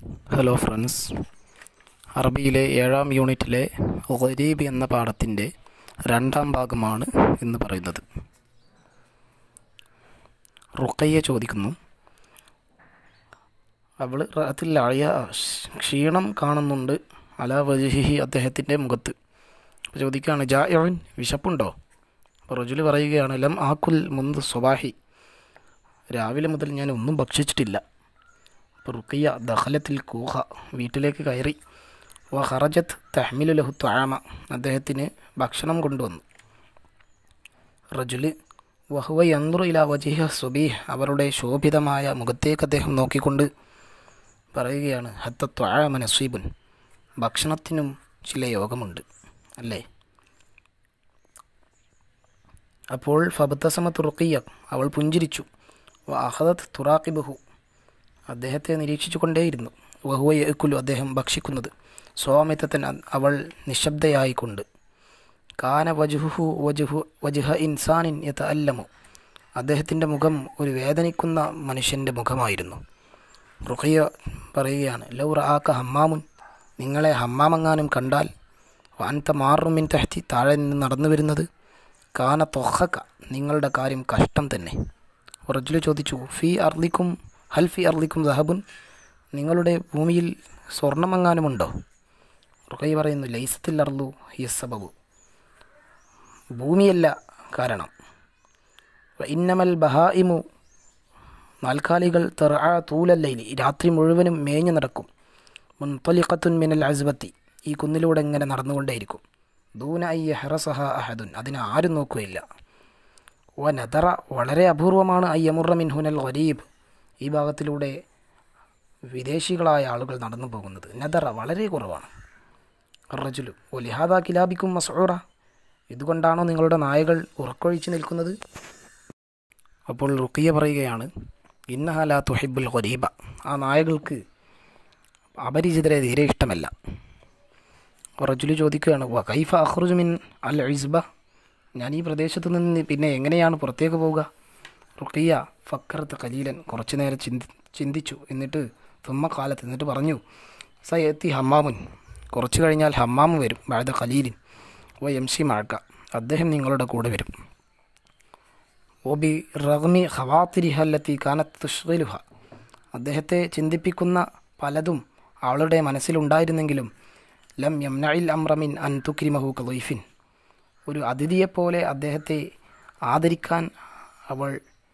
hello friends അറബിയിലെ ഏഴാം യൂണിറ്റിലെ ഗരീബ് എന്ന പാഠത്തിൻ്റെ രണ്ടാം ഭാഗമാണ് ഇന്ന് പറയുന്നത് റുക്കയ്യ ചോദിക്കുന്നു അവൾ അതിൽ അഴിയ ക്ഷീണം കാണുന്നുണ്ട് അല വജിഹി അദ്ദേഹത്തിൻ്റെ മുഖത്ത് അപ്പോൾ ചോദിക്കുകയാണ് ജായവൻ വിശപ്പുണ്ടോ അപ്പോൾ റജുല് പറയുകയാണ് ലം ആക്കുൽ മുന്ത് സ്വബാഹി രാവിലെ മുതൽ ഞാൻ ഒന്നും ഭക്ഷിച്ചിട്ടില്ല അപ്പോൾ റുക്കിയ ദഹലത്തിൽ കൂഹ വീട്ടിലേക്ക് കയറി വ ഹറജത്ത് തഹ്മിലു ലഹു ത്വാമ അദ്ദേഹത്തിന് ഭക്ഷണം കൊണ്ടുവന്നു റജുല് വഹുവ യന്ത്രു ഇല വജിഹ സുബീഹ് അവരുടെ ശോഭിതമായ മുഖത്തേക്ക് അദ്ദേഹം നോക്കിക്കൊണ്ട് പറയുകയാണ് ഹത്ത ത്വാമ നസീബുൻ ഭക്ഷണത്തിനും ചില യോഗമുണ്ട് അല്ലേ അപ്പോൾ ഫബത്തസമത്ത് റുക്കിയ അവൾ പുഞ്ചിരിച്ചു വ അഹദത്ത് തുറാഖിബഹു അദ്ദേഹത്തെ നിരീക്ഷിച്ചു കൊണ്ടേയിരുന്നു വഹുവ യക്കുലു അദ്ദേഹം ഭക്ഷിക്കുന്നത് സ്വാമിത്വത്തൻ അവൾ നിശബ്ദയായിക്കൊണ്ട് കാന വജുഹു വജുഹു വജുഹ ഇൻസാനിൻ യത അല്ലമു അദ്ദേഹത്തിൻ്റെ മുഖം ഒരു വേദനിക്കുന്ന മനുഷ്യൻ്റെ മുഖമായിരുന്നു റുഖിയ പറയുകയാണ് ലൗ റാക്ക ഹമ്മാമുൻ നിങ്ങളെ ഹമ്മാമങ്ങാനും കണ്ടാൽ വാൻത മാറുമിൻ തഹത്തി താഴെ നിന്ന് നടന്നു വരുന്നത് കാന തൊഹക്ക നിങ്ങളുടെ കാര്യം കഷ്ടം തന്നെ റജുല് ചോദിച്ചു ഫി അർലിക്കും ഹൽ ഫി അർലിക്കും ദഹബുൻ നിങ്ങളുടെ ഭൂമിയിൽ സ്വർണമെങ്ങാനുമുണ്ടോ റുഖൈ പറയുന്നു ലൈസത്തിൽ അർലു ഹിയസബബു ഭൂമിയല്ല കാരണം ഇന്നമൽ ബഹായിമു നാൽക്കാലികൾ തെറ തൂലല്ലൈലി രാത്രി മുഴുവനും മേഞ്ഞു നടക്കും മുൻതലിഖത്തുൻ മിനൽ അസ്ബത്തി ഈ കുന്നിലൂടെ ഇങ്ങനെ നടന്നുകൊണ്ടേയിരിക്കും ദൂന ഐ ഹെറസഹ അഹദുൻ അതിനെ ആരും നോക്കുകയില്ല വ നദറ വളരെ അപൂർവമാണ് ഐ യമുറ മിൻ ഹുനൽ ഗരീബ് ഈ ഭാഗത്തിലൂടെ വിദേശികളായ ആളുകൾ നടന്നു പോകുന്നത് നദറ വളരെ കുറവാണ് റജുലു ഒ ലിഹാദ കിലാബിക്കും മസൂറ ഇതുകൊണ്ടാണോ നിങ്ങളുടെ നായകൾ ഉറക്കൊഴിച്ച് നിൽക്കുന്നത് അപ്പോൾ റുക്കിയ പറയുകയാണ് ഇന്നഹല തുഹിബുൽ ഖരീബ ആ നായകൾക്ക് അപരിചിതരെ തീരെ ഇഷ്ടമല്ല റജുലു ചോദിക്കുകയാണ് വ കൈഫ അഹ്റുജുമിൻ അൽ ഇസ്ബ ഞാൻ ഈ പ്രദേശത്ത് നിന്ന് പിന്നെ എങ്ങനെയാണ് പുറത്തേക്ക് പോവുക റുക്കിയ ഫക്കറത്ത് കലീലൻ കുറച്ചു നേരം ചിന്തി ചിന്തിച്ചു എന്നിട്ട് തുമ്മ കാലത്ത് എന്നിട്ട് പറഞ്ഞു സ എത്തി ഹമ്മാമുൻ കുറച്ചു കഴിഞ്ഞാൽ ഹമ്മാമ് വരും ബാധ ഖലീലിൻ ഓ എം സി മഴക്ക അദ്ദേഹം നിങ്ങളുടെ കൂടെ വരും ഓബി റഗ്മി ഹവാത്തിരിഹല്ലത്തി കാനത്ത് തുഷ്ലുഹ അദ്ദേഹത്തെ ചിന്തിപ്പിക്കുന്ന പലതും അവളുടെ മനസ്സിലുണ്ടായിരുന്നെങ്കിലും ലം യംനഇൽ അമ്രമിൻ അൻ തുക്രിമഹു കലൈഫിൻ ഒരു അതിഥിയെപ്പോലെ അദ്ദേഹത്തെ ആദരിക്കാൻ അവൾ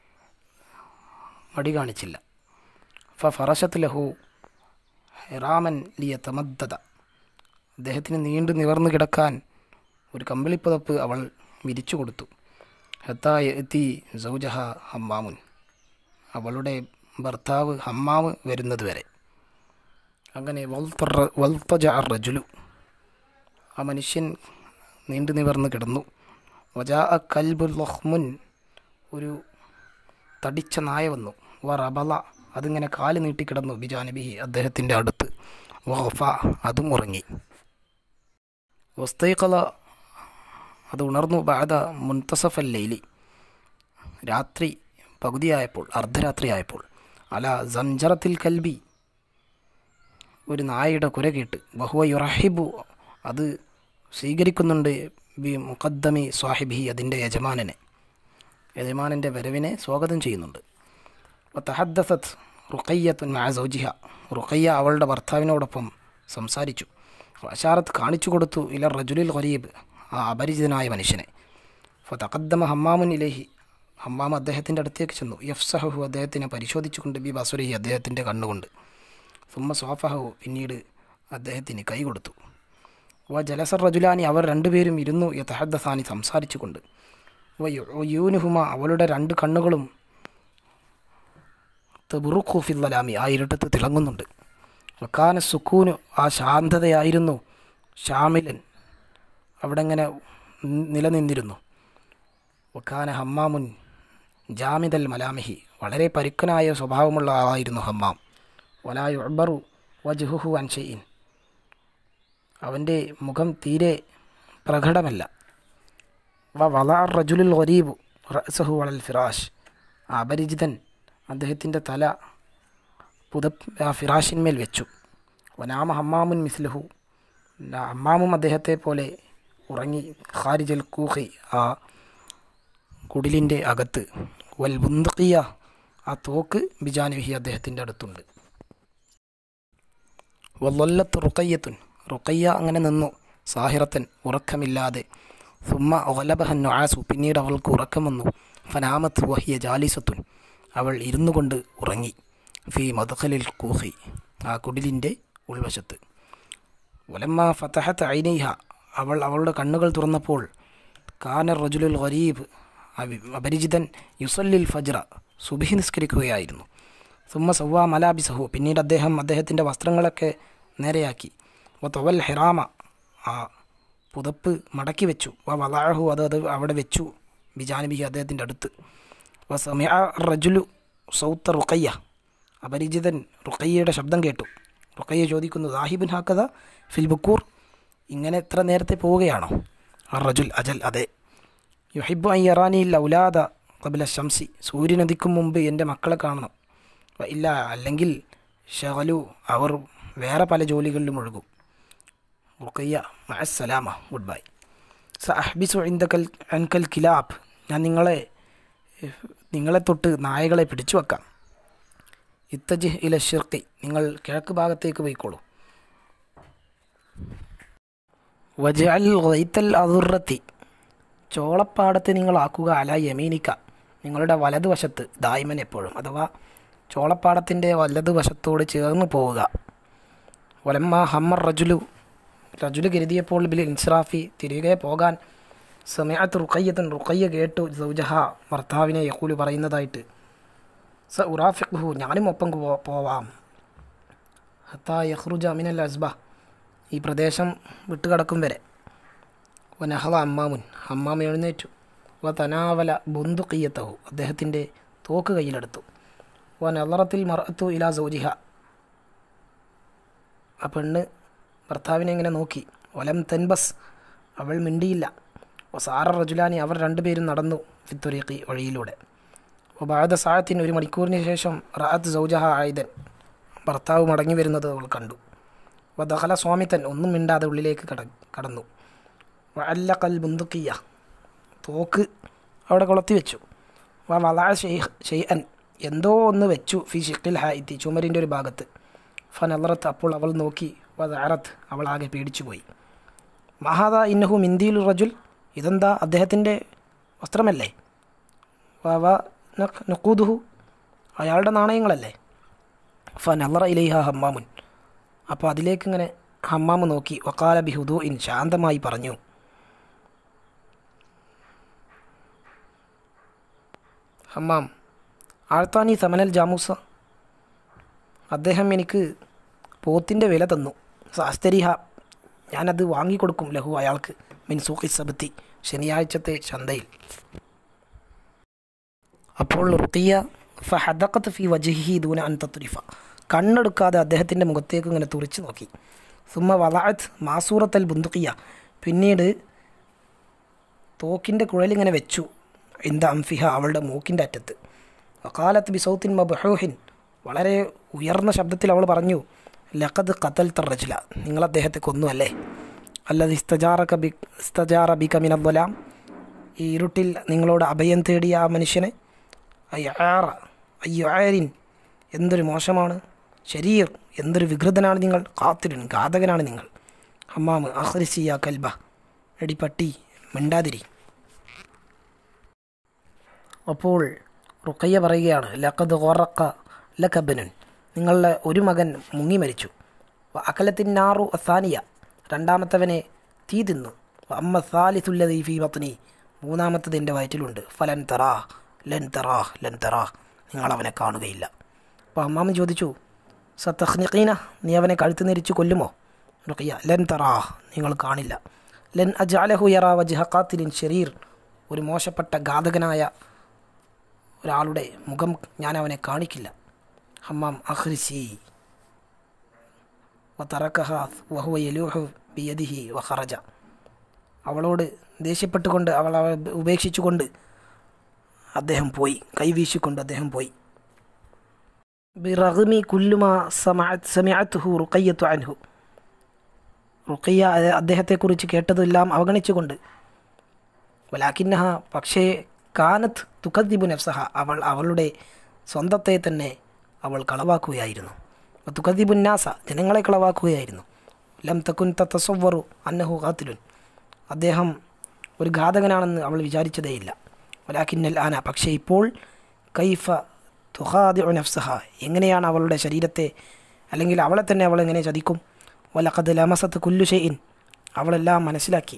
മടി കാണിച്ചില്ല ഫ ഫറഷത്ത് ലഹു ഹെറാമൻ ലിയ തമദ്ദത അദ്ദേഹത്തിന് നീണ്ടു നിവർന്നു കിടക്കാൻ ഒരു കമ്പിളിപ്പുതപ്പ് അവൾ വിരിച്ചു കൊടുത്തു ഹത്തായ എത്തി സൗജഹ ഹമ്മാമുൻ അവളുടെ ഭർത്താവ് ഹമ്മാവ് വരുന്നത് വരെ അങ്ങനെ വൽത്തജ റജുലു ആ മനുഷ്യൻ നീണ്ടു നിവർന്ന് കിടന്നു വജാ അ കൽബുൽ ലഹ്മുൻ ഒരു തടിച്ച നായ വന്നു വ റബല അതിങ്ങനെ കാല് നീട്ടിക്കിടന്നു ബിജാനബിഹി അദ്ദേഹത്തിൻ്റെ അടുത്ത് വഫ അതും ഉറങ്ങി വസ്തൈക്കല അത് ഉണർന്നു ബാധ മുൻതസഫൽ ലൈലി രാത്രി പകുതിയായപ്പോൾ അർദ്ധരാത്രിയായപ്പോൾ അല സംജറത്തിൽ കൽബി ഒരു നായയുടെ കുര കേട്ട് ബഹുവ യുറഹിബു അത് സ്വീകരിക്കുന്നുണ്ട് ബി മുഖദ്ദമി സ്വാഹിബി അതിൻ്റെ യജമാനനെ യജമാനൻ്റെ വരവിനെ സ്വാഗതം ചെയ്യുന്നുണ്ട് തഹദ്ദസത്ത് റുഖയ്യത്തുൻ മാസൗജിഹ റുഖയ്യ അവളുടെ ഭർത്താവിനോടൊപ്പം സംസാരിച്ചു അഷാറത്ത് കാണിച്ചു കൊടുത്തു ഇല റജുലിൽ ഖരീബ് ആ അപരിചിതനായ മനുഷ്യനെ ഫ തഖദ്ദമ ഹമ്മാമുൻ ഇലഹി ഹമ്മാം അദ്ദേഹത്തിൻ്റെ അടുത്തേക്ക് ചെന്നു യഫ്സഹു അദ്ദേഹത്തിനെ പരിശോധിച്ചുകൊണ്ട് ബി ബസുരഹി അദ്ദേഹത്തിൻ്റെ കണ്ണുകൊണ്ട് സുമ്മ സോഫഹു പിന്നീട് അദ്ദേഹത്തിന് കൈ കൊടുത്തു വ ജലസർ റജുലാനി അവർ രണ്ടുപേരും ഇരുന്നു യഥഹദ്ദസാനി സംസാരിച്ചുകൊണ്ട് വ യൂനുഹുമ അവളുടെ രണ്ട് കണ്ണുകളും തെബുറുഖുഫില്ലാമി ആ ഇരുട്ടത്ത് തിളങ്ങുന്നുണ്ട് വക്കാന സുക്കൂനു ആ ശാന്തതയായിരുന്നു ഷാമിലൻ അവിടെ ഇങ്ങനെ നിലനിന്നിരുന്നു വക്കാന ഹമ്മാമുൻ ജാമിദൽ മലാമിഹി വളരെ പരുക്കനായ സ്വഭാവമുള്ള ആളായിരുന്നു ഹമ്മാം വലായു അബ്ബറു വജുഹു അൻഷയിൻ അവൻ്റെ മുഖം തീരെ പ്രകടമല്ല വ വലാർ റജുലുൽ ഗരീബു റസഹു വളൽ ഫിറാഷ് അപരിചിതൻ അദ്ദേഹത്തിൻ്റെ തല പുത ആ ഫിറാഷിന്മേൽ വെച്ചു വനാമ ഹമ്മാമുൻ മിസ്ലുഹു ഹമ്മാമും അദ്ദേഹത്തെ പോലെ ഉറങ്ങി ഖാരിജൽ കൂഹി ആ കുടിലിൻ്റെ അകത്ത് വൽ ബുന്ദക്കിയ ആ തോക്ക് ബിജാനുഹി അദ്ദേഹത്തിൻ്റെ അടുത്തുണ്ട് വല്ലത്ത് റുക്കയ്യത്തുൻ റുക്കയ്യ അങ്ങനെ നിന്നു സാഹിറത്തൻ ഉറക്കമില്ലാതെ സുമ്മ ഒലബഹൻ നൊആസു പിന്നീട് അവൾക്ക് ഉറക്കം വന്നു ഫനാമത്ത് വഹിയ ജാലിസത്തുൻ അവൾ ഇരുന്നു കൊണ്ട് ഉറങ്ങി ഫി മധുഖലിൽ കൂഹി ആ കുടിലിൻ്റെ ഉൾവശത്ത് ഒലമ്മ ഫതഹത്ത് ഐനൈഹ അവൾ അവളുടെ കണ്ണുകൾ തുറന്നപ്പോൾ കാന റജുലുൽ ഗരീബ് അബി- അപരിചിതൻ യുസല്ലിൽ ഫജ്ര സുബഹി നിസ്കരിക്കുകയായിരുന്നു സുമ്മ സവ്വ മലാബിസഹു പിന്നീട് അദ്ദേഹം അദ്ദേഹത്തിൻ്റെ വസ്ത്രങ്ങളൊക്കെ നേരെയാക്കി വ തൊവൽ ഹിറാമ ആ പുതപ്പ് മടക്കി വെച്ചു വ വലാഹു അത് അത് അവിടെ വെച്ചു ബിജാനബിഹി അദ്ദേഹത്തിൻ്റെ അടുത്ത് വ സമയ റജുലു സൗത്ത റുക്കയ്യ അപരിചിതൻ റുക്കയ്യയുടെ ശബ്ദം കേട്ടു റുക്കയ്യ ചോദിക്കുന്നു ദാഹിബിൻ ഹാക്കത ഫിൽ ബുക്കൂർ ഇങ്ങനെ എത്ര നേരത്തെ പോവുകയാണോ ആ റജുൽ അജൽ അതെ യുഹിബു അയ്യറാനി ലൗലാദ കബില ശംസി സൂര്യനദിക്കും മുമ്പ് എൻ്റെ മക്കളെ കാണണം വ ഇല്ല അല്ലെങ്കിൽ ഷഹലു അവർ വേറെ പല ജോലികളിലും ഒഴുകും റുക്കയ്യ മഅസ്സലാമ ഗുഡ് ബൈ സ അഹ്ബിസു ഇന്ദക്കൽ അൻകൽ കിലാബ് ഞാൻ നിങ്ങളെ നിങ്ങളെ തൊട്ട് നായകളെ പിടിച്ചു വെക്കാം ഇത്തജ് ഇല ഷിർക്കി നിങ്ങൾ കിഴക്ക് ഭാഗത്തേക്ക് പോയിക്കോളൂ വജഅൽ ഗൈത്തൽ അതുറത്തി ചോളപ്പാടത്തെ നിങ്ങളാക്കുക അല യമീനിക്ക നിങ്ങളുടെ വലതുവശത്ത് ദായ്മൻ എപ്പോഴും അഥവാ ചോളപ്പാടത്തിൻ്റെ വലതുവശത്തോട് ചേർന്ന് പോവുക വലമ്മ ഹമ്മർ റജുലു റജുലു കരുതിയപ്പോൾ ബിൽ ഇൻസ്രാഫി തിരികെ പോകാൻ സമയത്ത് റുക്കയ്യത്തൻ റുക്കയ്യ കേട്ടു സൗജഹ ഭർത്താവിനെ യഹൂലു പറയുന്നതായിട്ട് സ ഉറാഫിഖു ഞാനും ഒപ്പം പോ- പോവാം ഹത്താ യഹ്റുജ അമിനൽ അസ്ബ ഈ പ്രദേശം വിട്ടുകിടക്കും വരെ വനഹള അമ്മാമുൻ അമ്മാമ എഴുന്നേറ്റു വ തനാവല ബുന്തുക്കിയത്തഹു അദ്ദേഹത്തിൻ്റെ തോക്ക് കയ്യിലെടുത്തു വ നലറത്തിൽ മറത്തു ഇലാ സൗജിഹ ആ പെണ്ണ് ഭർത്താവിനെ ഇങ്ങനെ നോക്കി വലം തെൻബസ് അവൾ മിണ്ടിയില്ല സാറ റജുലാനി അവർ രണ്ടുപേരും നടന്നു ഫിത്തുരീഖി വഴിയിലൂടെ ബാധ സാഴത്തിന് ഒരു മണിക്കൂറിന് ശേഷം റാത്ത് സൗജഹ ആയുധൻ ഭർത്താവ് മടങ്ങി വരുന്നത് അവൾ കണ്ടു വദഹല സ്വാമിത്തൻ ഒന്നും മിണ്ടാതെ ഉള്ളിലേക്ക് കട കടന്നു വല്ല കൽ ബുന്തുക്കിയ തോക്ക് അവിടെ കൊളത്തി വെച്ചു വ വള ഷെയ്അൻ എന്തോ ഒന്ന് വെച്ചു ഫി ഷിക്കിൽ ഹായിത്തി ചുമരിൻ്റെ ഒരു ഭാഗത്ത് ഫനലറത്ത് അപ്പോൾ അവൾ നോക്കി വദാറത്ത് അവൾ ആകെ പേടിച്ചുപോയി മഹാദ ഇന്നഹു മിന്ദിയിൽ റജുൽ ഇതെന്താ അദ്ദേഹത്തിൻ്റെ വസ്ത്രമല്ലേ വ വ നഖ് നഖൂദുഹു അയാളുടെ നാണയങ്ങളല്ലേ ഫനലറ ഇലൈഹ ഹമ്മാമുൻ അപ്പോൾ അതിലേക്ക് ഇങ്ങനെ ഹമ്മാമ് നോക്കി വക്കാല ബിഹുദു ഇൻ ശാന്തമായി പറഞ്ഞു ഹമ്മാം ആഴ്ത്താനി സമനൽ ജാമൂസ അദ്ദേഹം എനിക്ക് പോത്തിൻ്റെ വില തന്നു സാസ്തരിഹ ഞാനത് വാങ്ങിക്കൊടുക്കും ലഹു അയാൾക്ക് മിൻസൂഖി സബത്തി ശനിയാഴ്ചത്തെ ചന്തയിൽ അപ്പോൾ റുക്കിയ ഫഹദക്കത്ത് ഫി വജഹി ദൂന അൻ തത്തുരിഫ കണ്ണെടുക്കാതെ അദ്ദേഹത്തിൻ്റെ മുഖത്തേക്ക് ഇങ്ങനെ തുറിച്ചു നോക്കി സുമ്മ വളഅത്ത് മാസൂറത്തൽ ബുന്തുക്കിയ പിന്നീട് തോക്കിൻ്റെ കുഴലിങ്ങനെ വെച്ചു ഇന്ത അംഫിഹ അവളുടെ മൂക്കിൻ്റെ അറ്റത്ത് വക്കാലത്ത് ബിസൗത്തിൻ മബഹൂഹിൻ വളരെ ഉയർന്ന ശബ്ദത്തിൽ അവൾ പറഞ്ഞു ലഖദ് ഖത്തൽ തറജില നിങ്ങൾ അദ്ദേഹത്തെ കൊന്നുവല്ലേ അല്ലത് ഇസ്തജാറ ബി ഇസ്തജാറ ബി കമിനബ്ബലാം ഈ ഇരുട്ടിൽ നിങ്ങളോട് അഭയം തേടിയ ആ മനുഷ്യനെ അയ്യാറ അയ്യാരിൻ എന്തൊരു മോശമാണ് ശരീർ എന്തൊരു വികൃതനാണ് നിങ്ങൾ കാത്തിരൻ ഘാതകനാണ് നിങ്ങൾ ഹമ്മാമ് അഹ്രിസിയ കൽബ എടി പട്ടി മിണ്ടാതിരി അപ്പോൾ റുക്കയ്യ പറയുകയാണ് ലഖദ് ഗൊറക്ക ലഖബനുൻ നിങ്ങളുടെ ഒരു മകൻ മുങ്ങി മരിച്ചു അകലത്തിന്നാറു അസാനിയ രണ്ടാമത്തവനെ തീ തിന്നു അമ്മ സാലിസുല്ലതി ഫി പത്നി മൂന്നാമത്തത് എൻ്റെ വയറ്റിലുണ്ട് ഫലൻ തറാ ലൻ തറാ ലൻ തറാ നിങ്ങൾ അവനെ കാണുകയില്ല അപ്പോൾ അമ്മാമൻ ചോദിച്ചു സത്തഹ്നിഖീന നീ അവനെ കഴുത്ത് നെരിച്ച് കൊല്ലുമോ റുഖിയ ലൻ തറാ നിങ്ങൾ കാണില്ല ലൻ അജാലഹു യറാ വജ്ഹഖാത്തിലിൻ ഷരീർ ഒരു മോശപ്പെട്ട ഘാതകനായ ഒരാളുടെ മുഖം ഞാൻ അവനെ കാണിക്കില്ല ഹമ്മാം അഹ്രിസി വതറക്കഹ വഹുവ യലൂഹു ബിയദിഹി വഖറജ അവളോട് ദേഷ്യപ്പെട്ടുകൊണ്ട് അവൾ അവളെ ഉപേക്ഷിച്ചുകൊണ്ട് അദ്ദേഹം പോയി കൈവീശിക്കൊണ്ട് അദ്ദേഹം പോയി ബിറഗ്മി കുല്ലുമ സമിഅത്തുഹു റുഖയ്യത്തു അൻഹു റുഖയ്യ അത് അദ്ദേഹത്തെക്കുറിച്ച് കേട്ടതെല്ലാം അവഗണിച്ചുകൊണ്ട് വലാക്കിന്നഹ പക്ഷേ കാനത്ത് തുക്കദ്ദിബു നഫ്സഹ അവൾ അവളുടെ സ്വന്തത്തെ തന്നെ അവൾ കളവാക്കുകയായിരുന്നു തുക്കദ്ദിബുന്നാസ ജനങ്ങളെ കളവാക്കുകയായിരുന്നു ലം തക്കുൻ തത്തസ്വറു അന്നഹു ഖാത്തിലുൻ അദ്ദേഹം ഒരു ഘാതകനാണെന്ന് അവൾ വിചാരിച്ചതേയില്ല വലാക്കിന്നൽ ആന പക്ഷേ ഇപ്പോൾ കൈഫ തുഹാദി നഫ്സഹ എങ്ങനെയാണ് അവളുടെ ശരീരത്തെ അല്ലെങ്കിൽ അവളെ തന്നെ അവൾ എങ്ങനെ ചതിക്കും വലഖദ് ലമസത്ത് കുല്ലു ഷെയ്ൻ അവളെല്ലാം മനസ്സിലാക്കി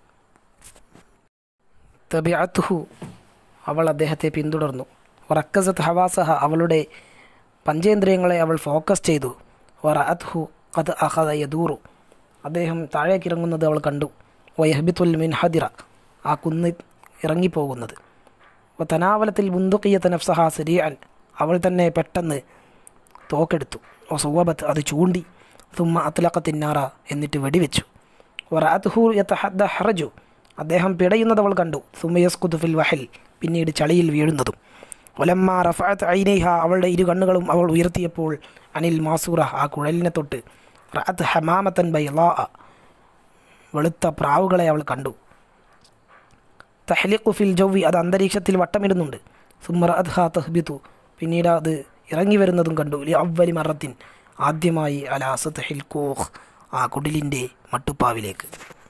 തബിഅത്തുഹു അവൾ അദ്ദേഹത്തെ പിന്തുടർന്നു വറക്കസത്ത് ഹവാസഹ അവളുടെ പഞ്ചേന്ദ്രിയങ്ങളെ അവൾ ഫോക്കസ് ചെയ്തു വറഅത്ഹു ഖദ് അഖദ യദൂറു അദ്ദേഹം താഴേക്ക് ഇറങ്ങുന്നത് അവൾ കണ്ടു വയഹബിത്തുൽ മിൻ ഹദിറ ആ കുന്ന് ഇറങ്ങിപ്പോകുന്നത് തനാവലത്തിൽ ബുന്തുക്കിയത്ത് നഫ്സഹ സിരിയാൻ അവൾ തന്നെ പെട്ടെന്ന് തോക്കെടുത്തു ഓ സുവബത്ത് അത് ചൂണ്ടി തുമ്മ അത്ലക്കത്തിന്നാറ എന്നിട്ട് വെടിവെച്ചു വറാത്തുഹു യത്തഹദ്ദ ഹറജു അദ്ദേഹം പിടയുന്നത് അവൾ കണ്ടു സുമയസ്കുദ് ഫിൽ വഹൽ പിന്നീട് ചളിയിൽ വീഴുന്നതും ഒലമ്മ റഫഅത്ത് ഐനൈഹ അവളുടെ ഇരു കണ്ണുകളും അവൾ ഉയർത്തിയപ്പോൾ അനിൽ മാസൂറ ആ കുഴലിനെ തൊട്ട് റഅത്ത് ഹമാമത്തൻ ബൈലാ വെളുത്ത പ്രാവുകളെ അവൾ കണ്ടു തഹ്ലിഖു ഫിൽ ജൗവി അത് അന്തരീക്ഷത്തിൽ വട്ടമിടുന്നുണ്ട് സുമർ അദ്ഹ തഹ്ബിത്തു പിന്നീട് അത് ഇറങ്ങി വരുന്നതും കണ്ടു ലി അവലി മറത്തിൻ ആദ്യമായി അലാ സത്ഹിൽ കോഹ് ആ കുടിലിൻ്റെ മട്ടുപ്പാവിലേക്ക്